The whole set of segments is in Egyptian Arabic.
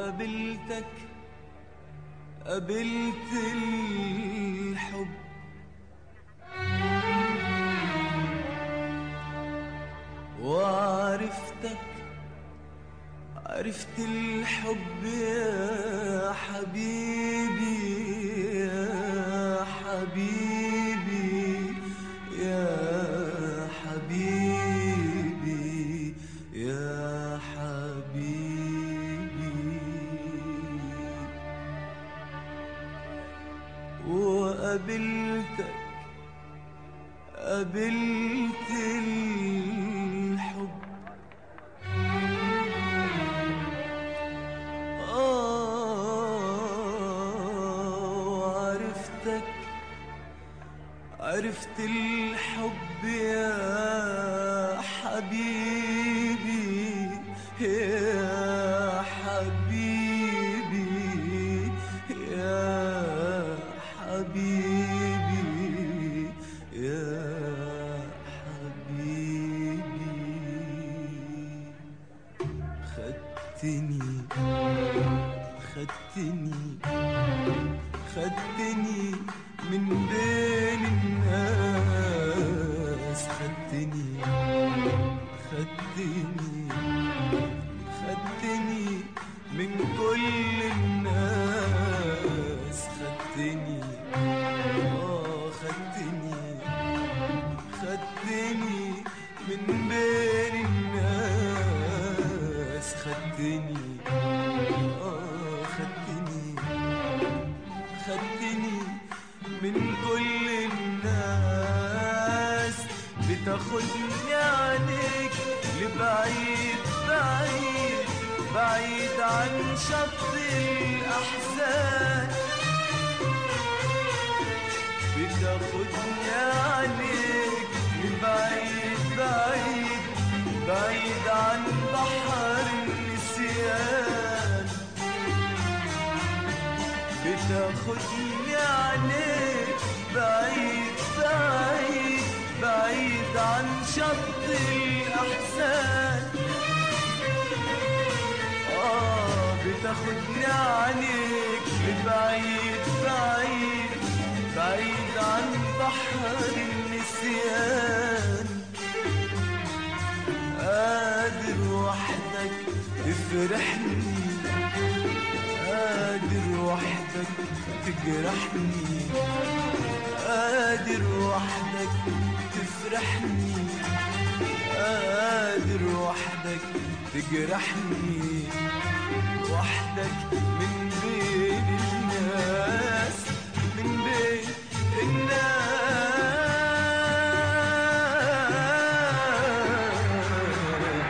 وقابلتك قابلت الحب وعرفتك عرفت الحب يا حبيبي يا حبيبي يا حبيبي يا حبيبي وقابلتك قابلت الحب آه وعرفتك عرفت الحب يا حبيبي يا حبيبي يا حبيبي يا حبيبي خدتني خدتني خدتني من بين الناس خدتني خدتني خدتني من كل الناس خدتني اه خدتني خدتني من بين الناس خدتني اه خدتني خدتني من كل الناس بتاخدني عليك لبعيد بعيد بعيد عن شط الأحزان بتاخدني عليك لبعيد بعيد بعيد عن بحر النسيان بتاخدني عليك بعيد بعيد بعيد عن شط الأحزان آه بتاخدني عليك لبعيد بعيد بعيد عن بحر النسيان قادر وحدك تفرحني قادر وحدك تجرحني قادر وحدك تفرحني قادر وحدك تجرحني وحدك من بين الناس من بين الناس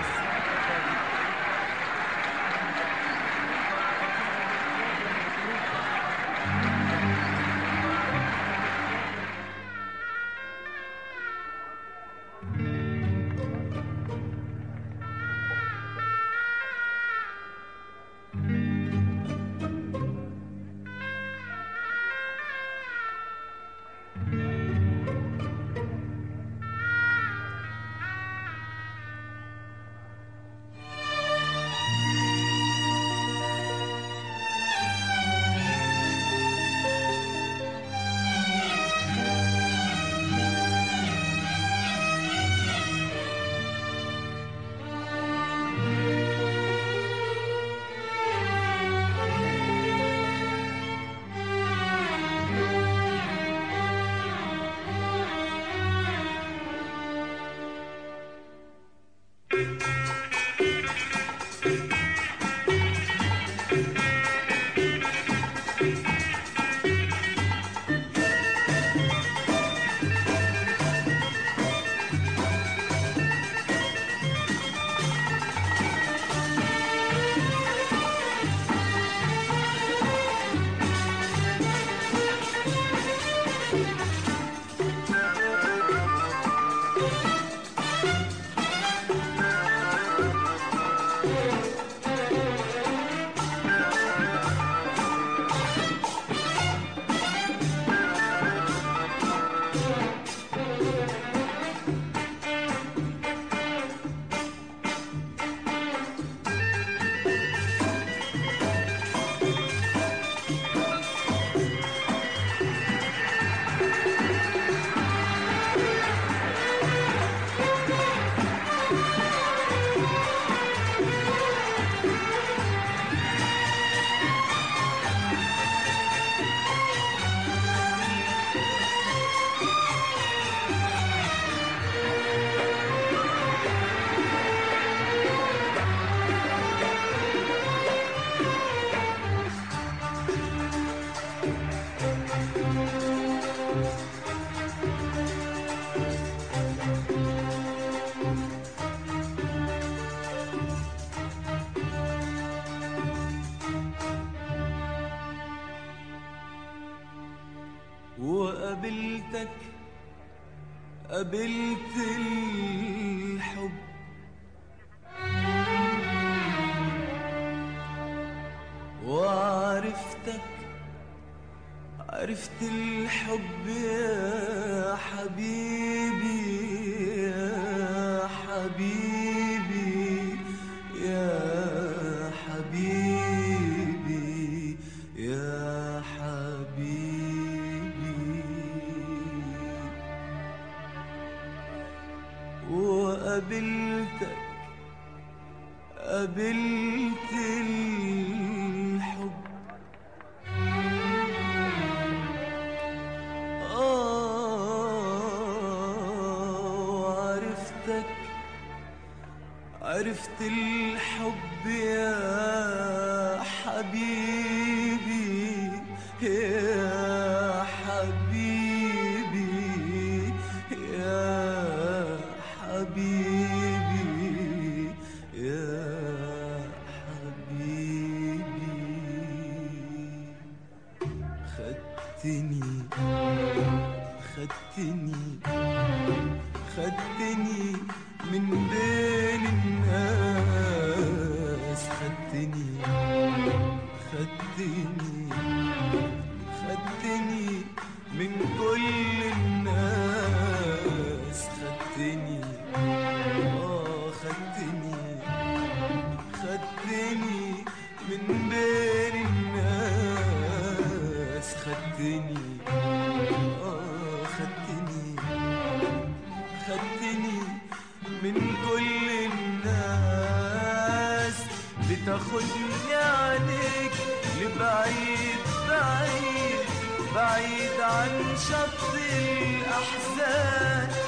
قابلت الحب وعرفتك عرفت الحب يا حبيبي يا حبيبي يا حبيبي يا حبيبي وقابلتك قابلت الحب آه وعرفتك عرفت الحب يا حبيبي يا حبيبي يا حبيبي يا حبيبي خدتني خدتني خدتني من بين الناس خدتني خدتني خدتني من كل الناس خدتني اه خدتني خدتني من بين الناس خدتني اه خدتني خدتني من كل الناس بتاخدني عليك لبعيد بعيد بعيد عن شط الأحزان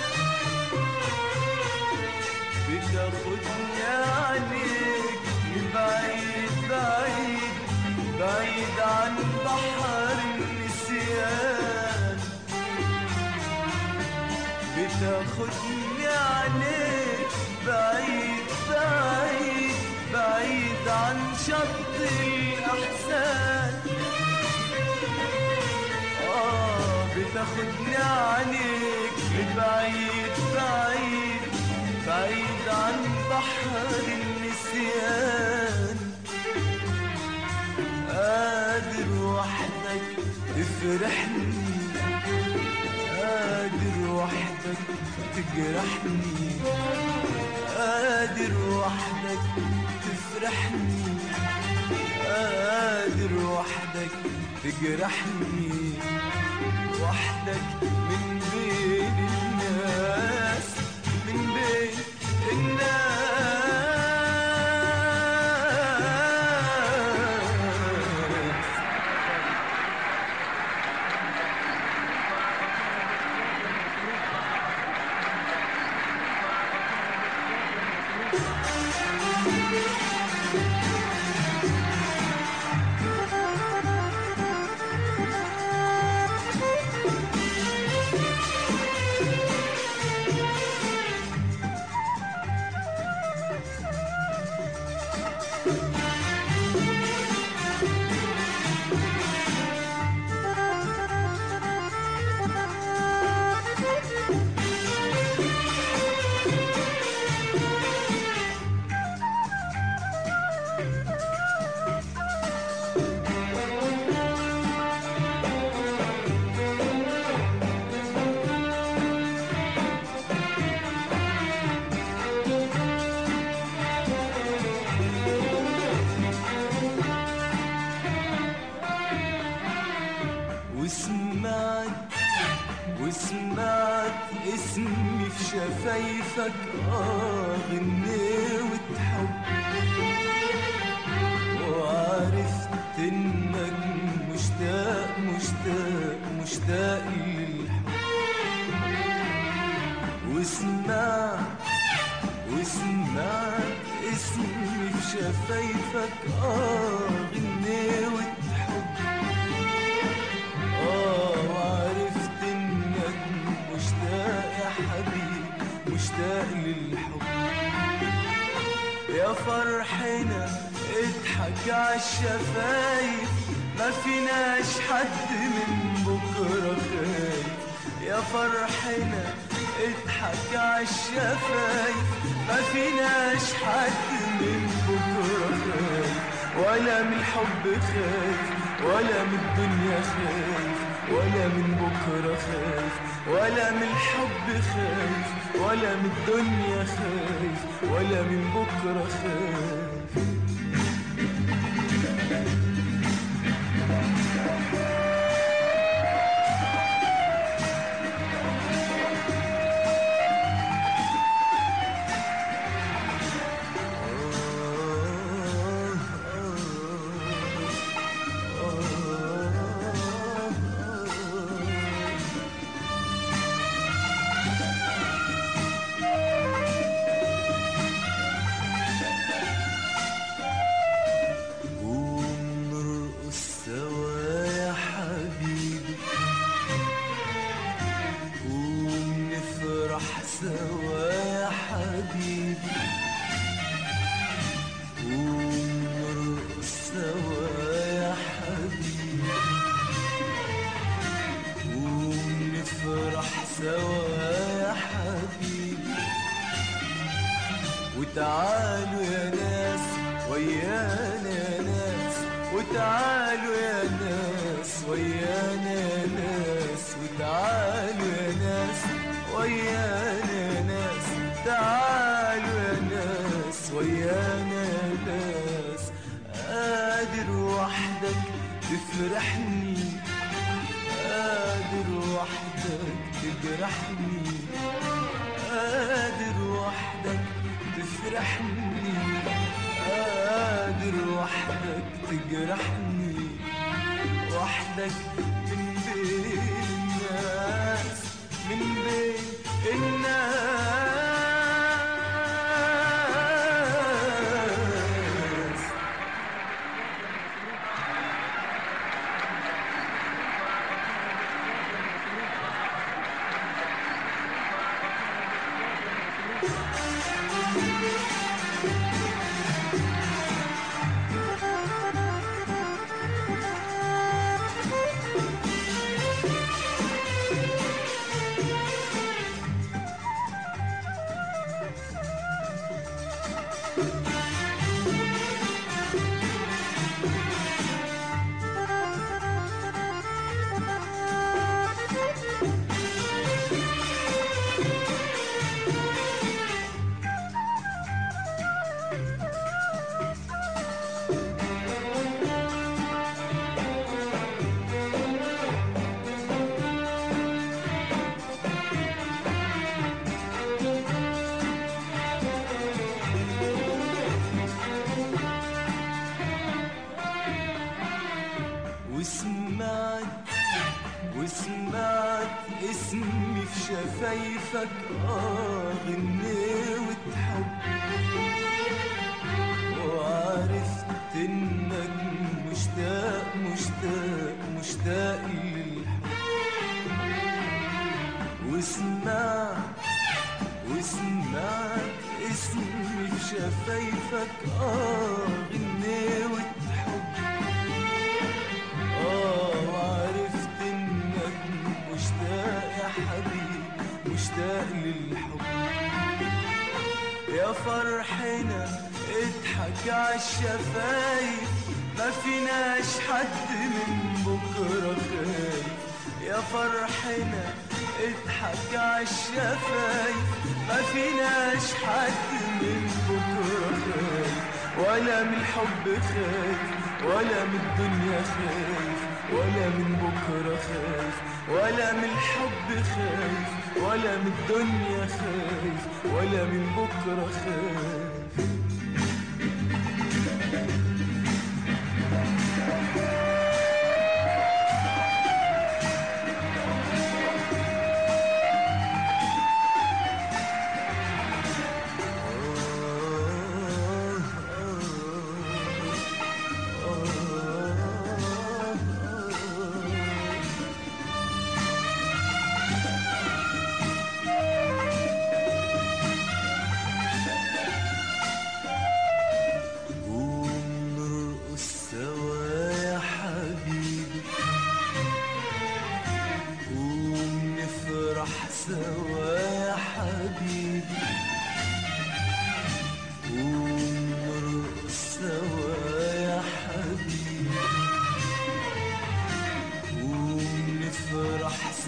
بتاخدني عليك لبعيد بعيد بعيد عن بحر النسيان بتاخدني عليك بعيد بعيد بعيد عن شط الأحزان آه بتاخدني عليك لبعيد بعيد بعيد عن بحر النسيان قادر وحدك تفرحني قادر وحدك تجرحني قادر وحدك تفرحني قادر وحدك تجرحني وحدك من بين الناس من بين الناس وسمعت وسمعت اسمي في شفايفك اه غنيت حب وعرفت انك مشتاق مشتاق مشتاق للحب وسمعت وسمعت اسمي في شفايفك اه غنيت حب اه وعرفت انك مشتاق يا حبيبي مشتاق للحب يا فرحنا اضحك عالشفايف ما فيناش حد من بكرة خايف يا فرحنا اضحك عالشفايف ما فيناش حد من بكرة خايف ولا من الحب خايف ولا من الدنيا خايف ولا من بكرة خايف ولا من الحب خايف ولا من الدنيا خايف ولا من بكرة خايف قوم نرقص سوا يا حبيبي قوم نفرح سوا يا حبيبي قوم نرقص سوا يا حبيبي قوم نفرح سوا يا حبيبي وتعالوا يا ناس ويانا يا ناس وتعالوا يا ناس ويانا يا ناس وتعالوا يا ناس ويانا يا ناس تعالوا يا ناس ويانا يا ناس قادر وحدك تفرحني قادر وحدك تجرحني قادر وحدك تفرحني قادر وحدك تجرحني وحدك من بين الناس من بين الناس وسمعت وسمعت اسمي في شفايفك اه غنيت حب وعرفت انك مشتاق مشتاق مشتاق للحب وسمعت وسمعت اسمي في شفايفك اه غنيت حب اه وعرفت انك مشتاق يا حبيبي مشتاق للحب يا فرحنا اضحك عالشفايف ما فيناش حد من بكرة خايف يا فرحنا اضحك عالشفايف ما فيناش حد من بكرة خايف ولا من الحب خايف ولا من الدنيا خايف ولا من بكرة خايف ولا من الحب خايف ولا من الدنيا خايف ولا من بكرة خايف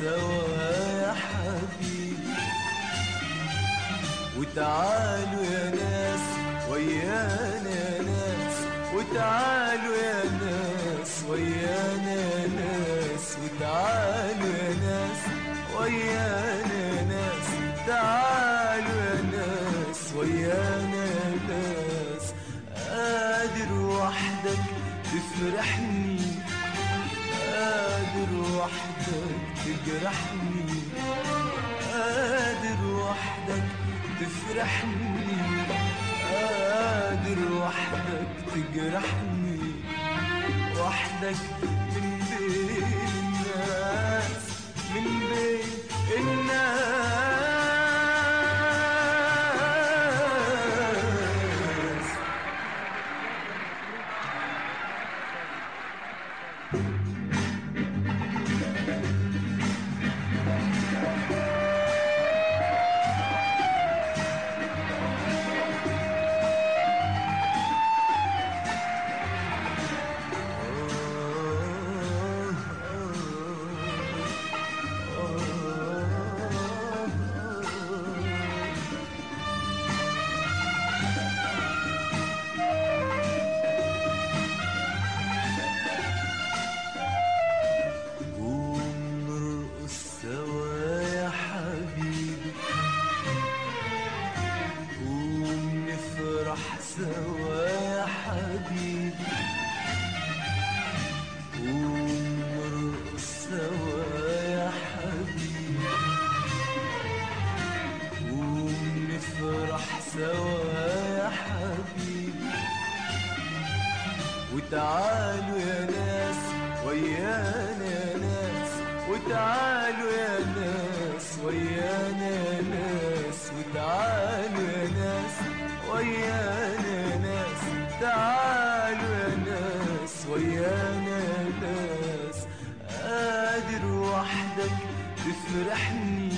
سوا يا حبيبي وتعالوا يا ناس ويانا يا ناس وتعالوا يا ناس ويانا يا ناس وتعالوا يا ناس ويانا يا ناس تعالوا يا ناس ويانا يا ناس قادر وحدك تفرحني قادر وحدك تجرحني قادر وحدك تفرحني قادر وحدك تجرحني وحدك من بين الناس من بين الناس قوم نرقص سوا يا حبيبي قوم نفرح سوا يا حبيبي قوم نرقص سوا يا حبيبي قوم نفرح سوا يا حبيبي وتعالوا يا ناس ويانا يا ناس وتعالوا يا ناس ويانا يا ناس وتعالوا يا ناس ويانا يا ناس تعالوا يا ناس ويانا يا ناس قادر وحدك تفرحني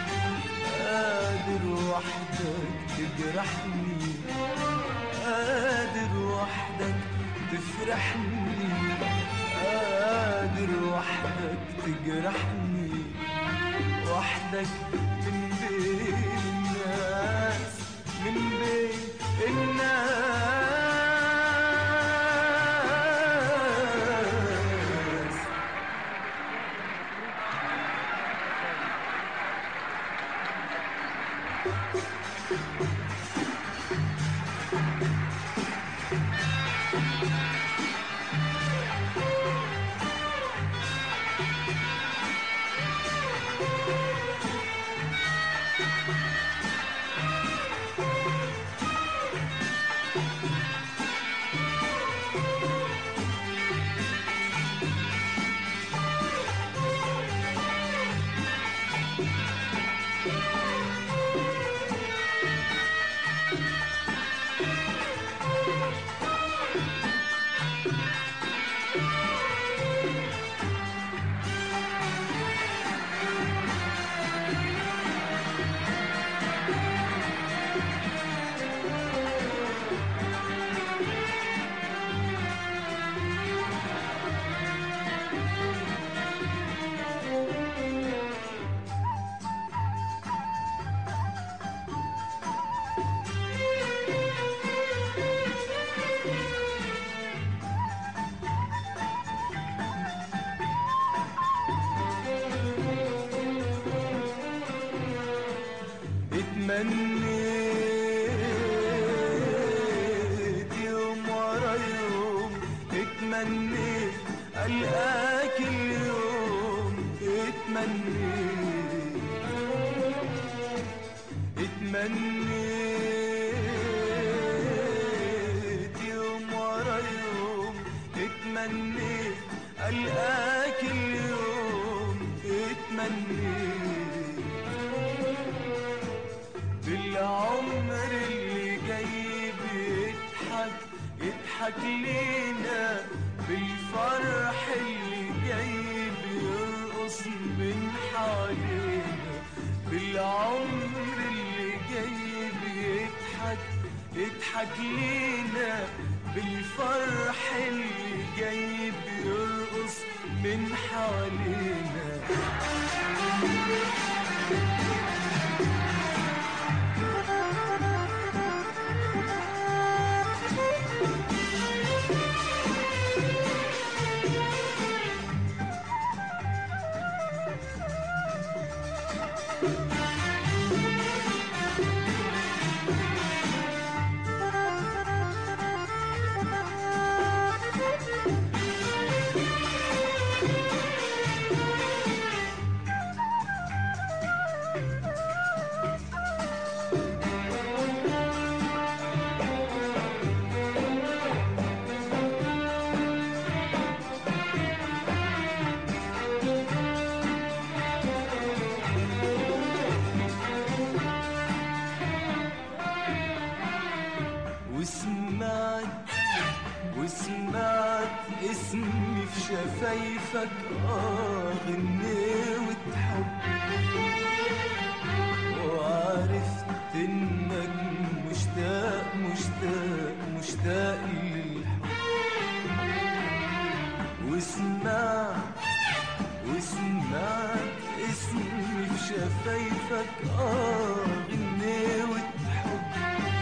قادر وحدك تجرحني قادر وحدك تفرحني قادر وحدك تجرحني وحدك من بين الناس من بين الناس اتمنيت يوم ورا يوم اتمنيت القاك اليوم اتمنيت اتمنيت يوم ورا يوم اتمنيت القاك اليوم اتمنيت بالعمر اللي جاي بيضحك يضحك لينا بالفرح اللي جاي بيرقص من حوالينا بالعمر اللي جاي بيضحك يضحك لينا بالفرح اللي جاي بيرقص من حوالينا وسمعت اسمي في شفايفك اه غنيت حب وعرفت انك مشتاق مشتاق مشتاق للحب وسمعت وسمعت اسمي في شفايفك اه غنيت حب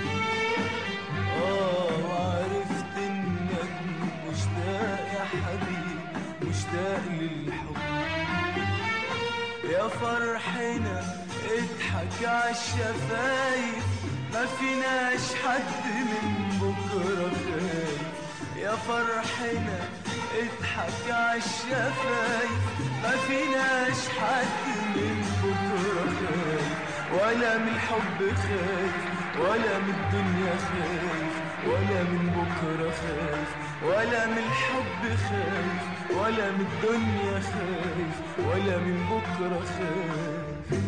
اه وعرفت انك مشتاق يا حبيبي مشتاق للحب يا فرحنا اضحك عالشفايف ما فيناش حد من بكرة خايف يا فرحنا اضحك عالشفايف ما فيناش حد من بكرة خايف ولا من الحب خايف ولا من الدنيا خايف ولا من بكرة خايف ولا من الحب خايف ولا من الدنيا خايف ولا من بكرة خايف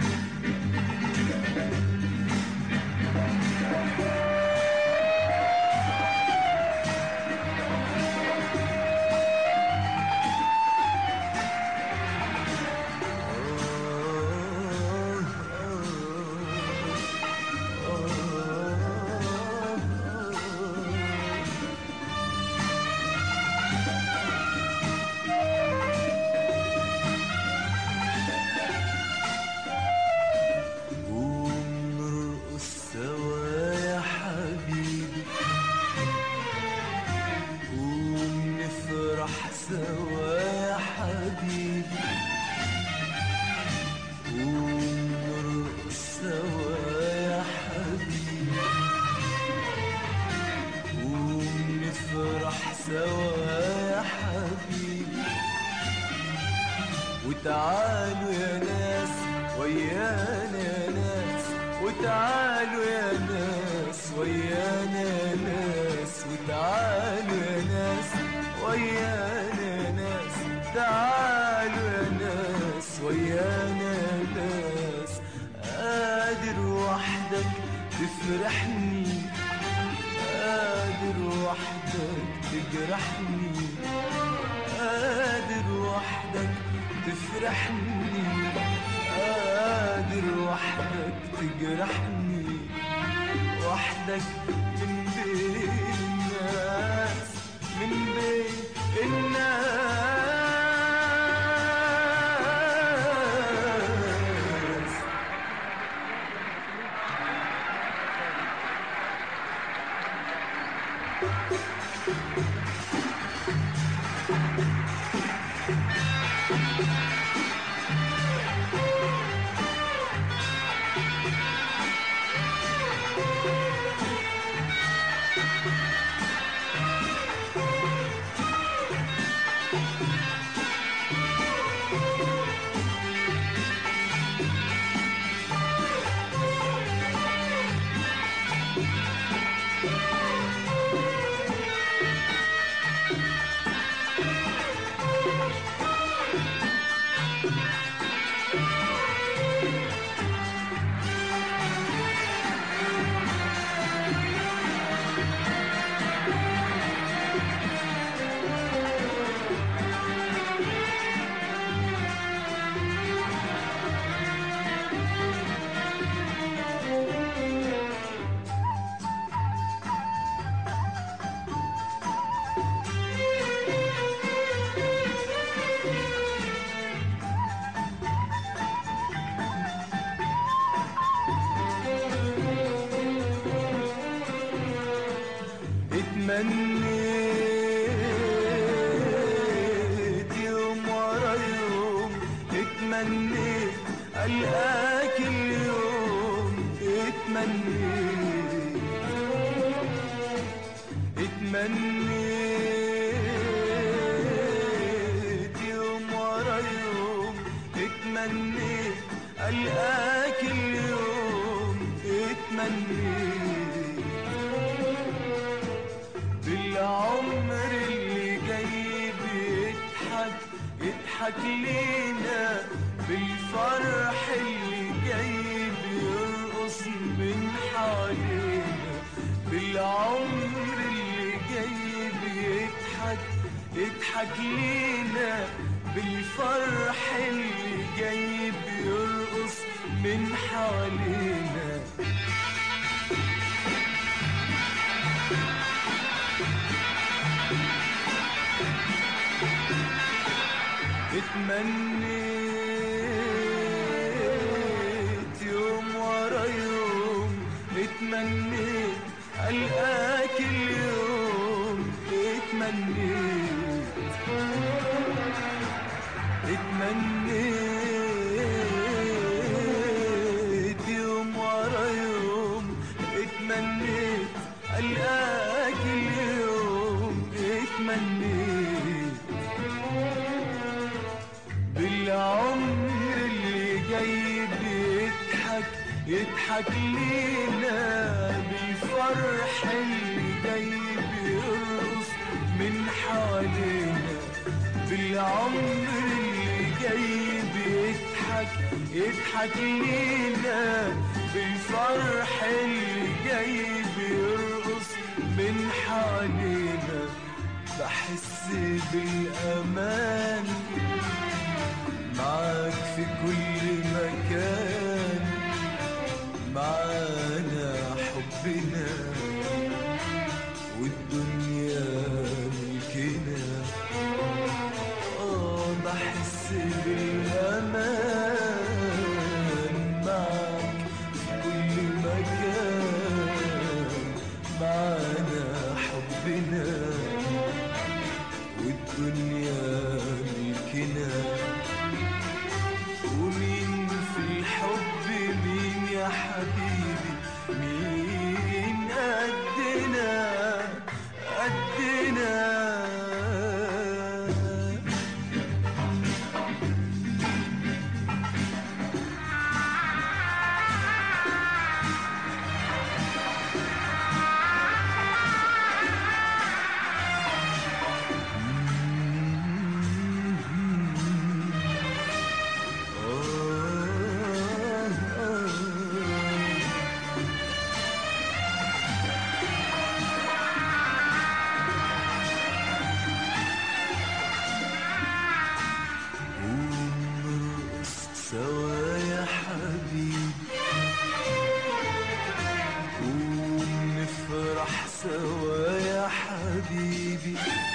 قوم نرقص سوا يا حبيبي قوم نفرح سوا يا حبيبي قوم نرقص سوا يا حبيبي قوم نفرح سوا يا حبيبي وتعالوا يا ناس ويانا يا ناس وتعالوا يا ناس ويانا يا ناس وتعالوا يا ناس ويانا يا ناس تعالوا يا ناس ويانا يا ناس قادر وحدك تفرحني قادر وحدك تجرحني قادر وحدك تفرحني قادر وحدك تجرحني وحدك من بين الناس من بين الناس اتمنيت يوم ورا يوم اتمنيت القاك اليوم اتمنيت اتمنيت يوم ورا يوم اتمنيت القاك اليوم اتمنيت بالعمر اللي جاي بيضحك يضحك لينا بالفرح اللي جاي بيرقص من حوالينا بالعمر اللي جاي يضحك لينا بالفرح اللي جاي بيرقص من حوالينا اتمنيت يوم ورا يوم اتمنيت ألقاك اليوم اتمنيت اتمنيت يوم ورا يوم اتمنيت ألقاك اليوم اتمنيت بالعمر اللي جاي بيضحك يضحك لينا بالفرح اللي جاي بيرقص من حوالينا بالعمر اللي جاي بيضحك يضحك لينا بالفرح اللي جاي بيرقص من حوالينا بحس بالأمان معاك في كل مكان معانا حبنا والدنيا ملكنا اه بحس بالامان معاك في كل مكان معانا حبنا والدنيا ملكنا ومين في الحب مين يا حبيبي مين قدنا قدنا ونرقص سوا يا حبيبي ونفرح سوا يا حبيبي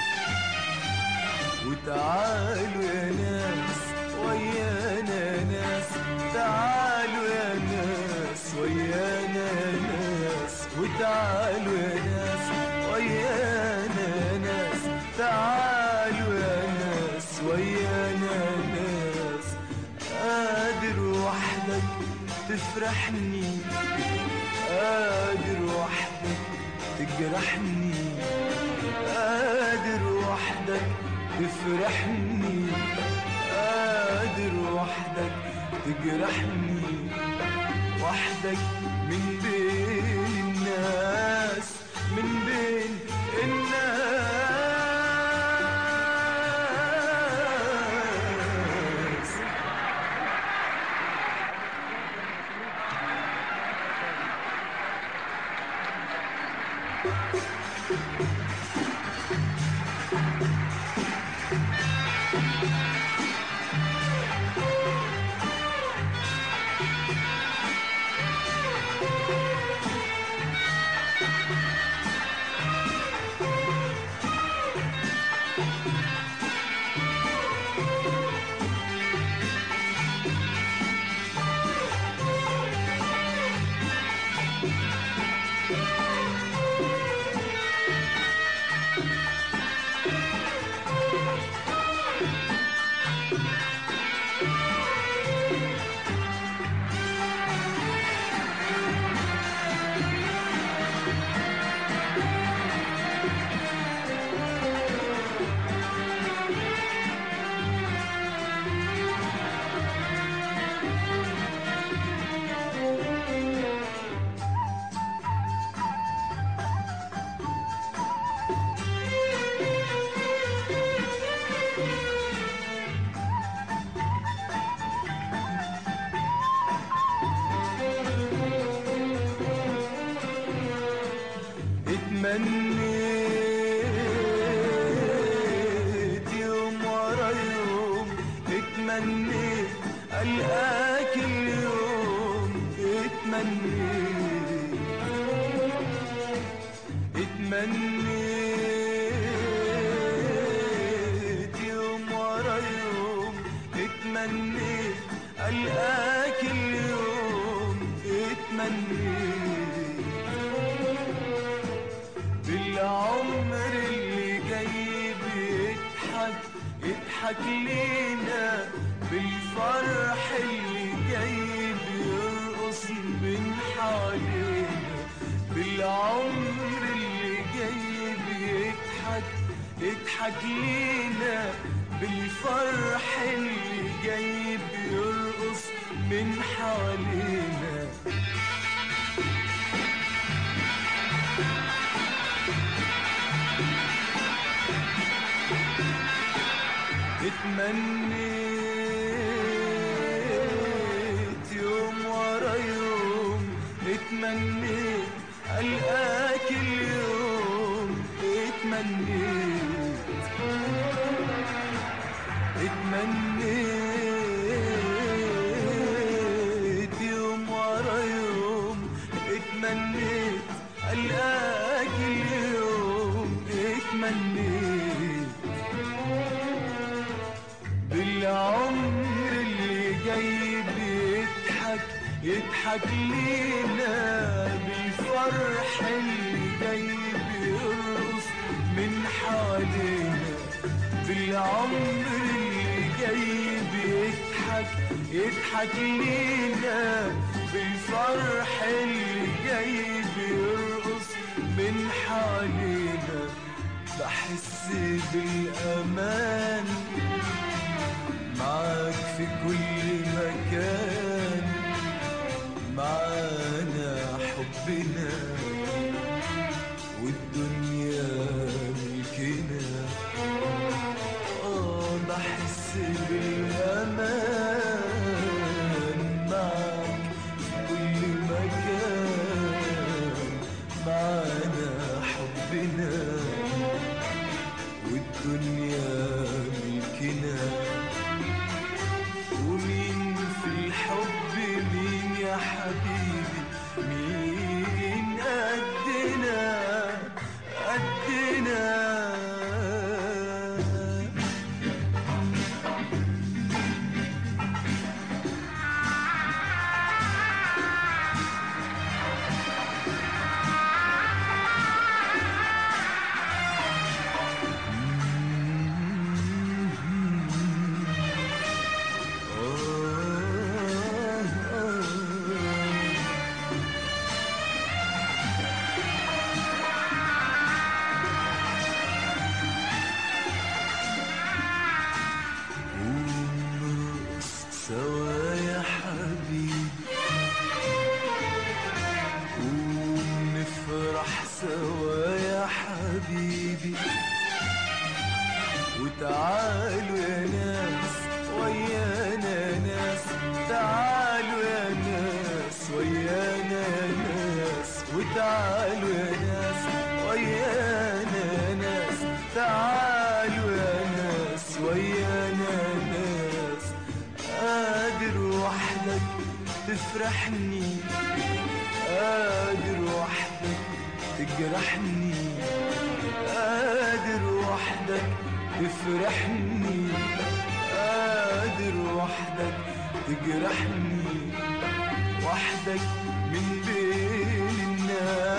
وتعالوا يا ناس ويانا ناس تعالوا يا ناس ويانا ناس وتعالوا يا ناس ويانا ناس تعالوا يا ناس ويانا ناس قادر وحدك تفرحني قادر وحدك تجرحني قادر وحدك تفرحني قادر وحدك تجرحني وحدك من بين الناس من بين الناس يضحك لينا بالفرح اللي جاي بيرقص من حوالينا بالعمر اللي جاي بيضحك يضحك لينا بالفرح اللي جاي بيرقص من حوالينا اتمنيت يوم ورا يوم اتمنيت القاك اليوم اتمنيت اتمنيت يوم ورا يوم اتمنيت القاك اليوم اتمنيت بالعمر اللي جاي بيضحك يضحك لينا بالفرح اللي جاي بيرقص من حوالينا بالعمر اللي جاي بيضحك يضحك لينا بالفرح اللي جاي بيرقص من حوالينا بحس بالأمان معاك في كل مكان معانا حبنا والدنيا ملكنا اه بحس بالامان معاك في كل مكان معانا حبنا والدنيا ملكنا ومين في الحب مين يا حبيبي مين قدنا قدنا ونرقص سوا يا حبيبي ونفرح سوا يا حبيبي وتعالوا يا ناس ويانا ناس تعالوا يا ناس ويانا يا ناس وتعالوا يا ناس ويانا يا ناس تعالوا يا ناس ويانا يا ناس قادر وحدك تفرحني قادر وحدك تجرحني قادر وحدك تفرحني قادر وحدك تجرحني وحدك من بين الناس